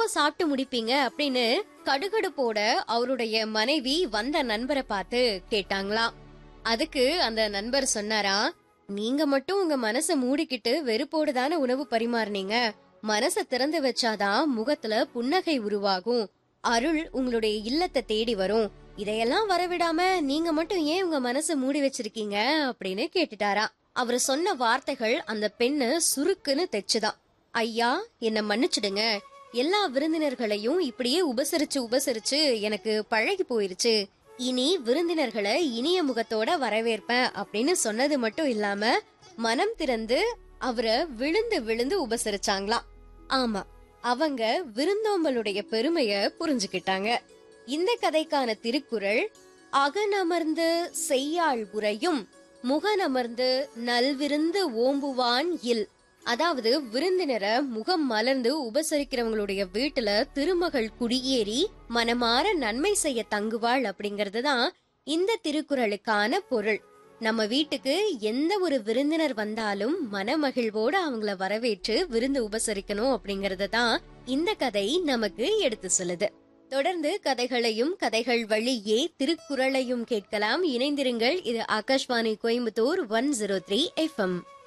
எப்ப சாப்பிட்டு முடிப்பீங்க அப்படின்னு கடுகடுப்போட அவருடைய மனைவி வந்த நண்பரை பார்த்து கேட்டாங்களாம் அதுக்கு அந்த நண்பர் சொன்னாரா நீங்க மட்டும் உங்க மனச மூடிக்கிட்டு வெறுப்போடு தானே உணவு பரிமாறுனீங்க மனச திறந்து வச்சாதான் முகத்துல புன்னகை உருவாகும் அருள் உங்களுடைய இல்லத்தை தேடி வரும் இதையெல்லாம் வரவிடாம நீங்க மட்டும் ஏன் உங்க மனச மூடி வச்சிருக்கீங்க அப்படின்னு கேட்டுட்டாரா அவர் சொன்ன வார்த்தைகள் அந்த பெண்ணு சுருக்குன்னு தெச்சுதான் ஐயா என்ன மன்னிச்சிடுங்க எல்லா விருந்தினர்களையும் இப்படியே உபசரிச்சு உபசரிச்சு எனக்கு பழகி போயிருச்சு இனி விருந்தினர்களை இனிய முகத்தோட வரவேற்பேன் அப்படின்னு சொன்னது மட்டும் இல்லாம மனம் திறந்து அவரை விழுந்து விழுந்து உபசரிச்சாங்களாம் ஆமா அவங்க விருந்தோம்பலுடைய பெருமைய புரிஞ்சுக்கிட்டாங்க இந்த கதைக்கான திருக்குறள் அகனமர்ந்து செய்யாள் உரையும் முகனமர்ந்து நல்விருந்து ஓம்புவான் இல் அதாவது விருந்தினரை முகம் மலர்ந்து உபசரிக்கிறவங்களுடைய வீட்டுல திருமகள் குடியேறி மனமாற நன்மை செய்ய தங்குவாள் அப்படிங்கறது தான் இந்த திருக்குறளுக்கான பொருள் நம்ம வீட்டுக்கு எந்த ஒரு விருந்தினர் வந்தாலும் மனமகிழ்வோட அவங்கள வரவேற்று விருந்து உபசரிக்கணும் அப்படிங்கறத தான் இந்த கதை நமக்கு எடுத்து சொல்லுது தொடர்ந்து கதைகளையும் கதைகள் வழியே திருக்குறளையும் கேட்கலாம் இணைந்திருங்கள் இது Akashvani Coimbatore one zero three FM